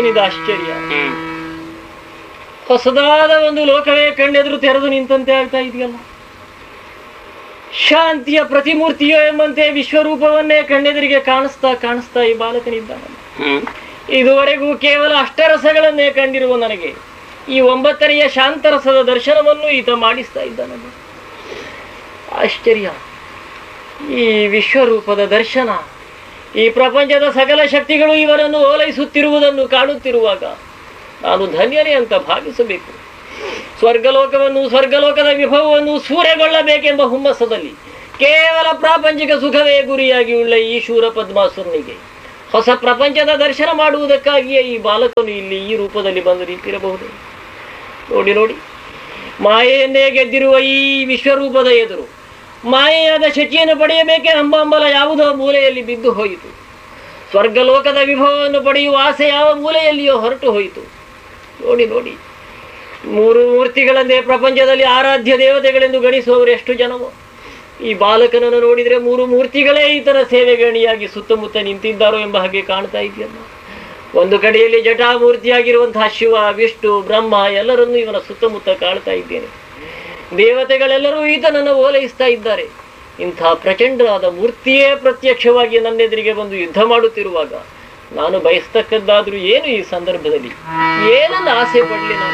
ಏನಿದೆ ಆಶ್ಚರ್ಯ ಹ್ಮ್ ಹೊಸದಾದ ಒಂದು ಲೋಕವೇ ಕಣ್ಣೆದುರು ತೆರೆದು ನಿಂತಂತೆ ಆಗ್ತಾ ಇದೆಯಲ್ಲ ಶಾಂತಿಯ ಪ್ರತಿಮೂರ್ತಿಯೋ ಎಂಬಂತೆ ವಿಶ್ವರೂಪವನ್ನೇ ಕಣ್ಣೆದುರಿಗೆ ಕಾಣಿಸ್ತಾ ಕಾಣಿಸ್ತಾ ಈ ಬಾಲಕನಿದ್ದಾನಲ್ಲ ಹ್ಮ್ ಇದುವರೆಗೂ ಕೇವಲ ಅಷ್ಟರಸಗಳನ್ನೇ ಕಂಡಿರುವ ನನಗೆ ಈ ಒಂಬತ್ತನೆಯ ಶಾಂತರಸದ ದರ್ಶನವನ್ನು ಈತ ಮಾಡಿಸ್ತಾ ಇದ್ದಾನಲ್ಲ ಆಶ್ಚರ್ಯ ಈ ವಿಶ್ವರೂಪದ ದರ್ಶನ ಈ ಪ್ರಪಂಚದ ಸಕಲ ಶಕ್ತಿಗಳು ಇವರನ್ನು ಓಲೈಸುತ್ತಿರುವುದನ್ನು ಕಾಣುತ್ತಿರುವಾಗ ನಾನು ಧನ್ಯನೇ ಅಂತ ಭಾವಿಸಬೇಕು ಸ್ವರ್ಗಲೋಕವನ್ನು ಸ್ವರ್ಗಲೋಕದ ವಿಭವವನ್ನು ಸೂರೆಗೊಳ್ಳಬೇಕೆಂಬ ಹುಮ್ಮಸ್ಸದಲ್ಲಿ ಕೇವಲ ಪ್ರಾಪಂಚಿಕ ಸುಖವೇ ಗುರಿಯಾಗಿ ಉಳ್ಳ ಈ ಶೂರ ಪದ್ಮಾಸುರನಿಗೆ ಹೊಸ ಪ್ರಪಂಚದ ದರ್ಶನ ಮಾಡುವುದಕ್ಕಾಗಿಯೇ ಈ ಬಾಲಕನು ಇಲ್ಲಿ ಈ ರೂಪದಲ್ಲಿ ಬಂದು ನಿಂತಿರಬಹುದು ನೋಡಿ ನೋಡಿ ಮಾಯೆಯನ್ನೇ ಗೆದ್ದಿರುವ ಈ ವಿಶ್ವರೂಪದ ಎದುರು ಮಾಯೆಯಾದ ಶಚಿಯನ್ನು ಪಡೆಯಬೇಕೆ ಹಂಬಂಬಲ ಯಾವುದೋ ಮೂಲೆಯಲ್ಲಿ ಬಿದ್ದು ಹೋಯಿತು ಸ್ವರ್ಗಲೋಕದ ವಿಭವವನ್ನು ಪಡೆಯುವ ಆಸೆ ಯಾವ ಮೂಲೆಯಲ್ಲಿಯೋ ಹೊರಟು ಹೋಯಿತು ನೋಡಿ ನೋಡಿ ಮೂರು ಮೂರ್ತಿಗಳನ್ನೇ ಪ್ರಪಂಚದಲ್ಲಿ ಆರಾಧ್ಯ ದೇವತೆಗಳೆಂದು ಗಣಿಸುವವರು ಎಷ್ಟು ಜನವೋ ಈ ಬಾಲಕನನ್ನು ನೋಡಿದರೆ ಮೂರು ಮೂರ್ತಿಗಳೇ ಈತನ ಸೇವೆಗಣಿಯಾಗಿ ಸುತ್ತಮುತ್ತ ನಿಂತಿದ್ದಾರೋ ಎಂಬ ಹಾಗೆ ಕಾಣ್ತಾ ಇದೆಯಲ್ಲ ಒಂದು ಕಡೆಯಲ್ಲಿ ಜಟಾಮೂರ್ತಿಯಾಗಿರುವಂತಹ ಶಿವ ವಿಷ್ಣು ಬ್ರಹ್ಮ ಎಲ್ಲರನ್ನೂ ಇವನ ಸುತ್ತಮುತ್ತ ಕಾಣ್ತಾ ಇದ್ದೇನೆ ದೇವತೆಗಳೆಲ್ಲರೂ ಈತನನ್ನು ಓಲೈಸ್ತಾ ಇದ್ದಾರೆ ಇಂಥ ಪ್ರಚಂಡವಾದ ಮೂರ್ತಿಯೇ ಪ್ರತ್ಯಕ್ಷವಾಗಿ ನನ್ನೆದುರಿಗೆ ಬಂದು ಯುದ್ಧ ಮಾಡುತ್ತಿರುವಾಗ ನಾನು ಬಯಸ್ತಕ್ಕದ್ದಾದ್ರೂ ಏನು ಈ ಸಂದರ್ಭದಲ್ಲಿ ಏನನ್ನು ಆಸೆ ಪಡಲಿ ನಾನು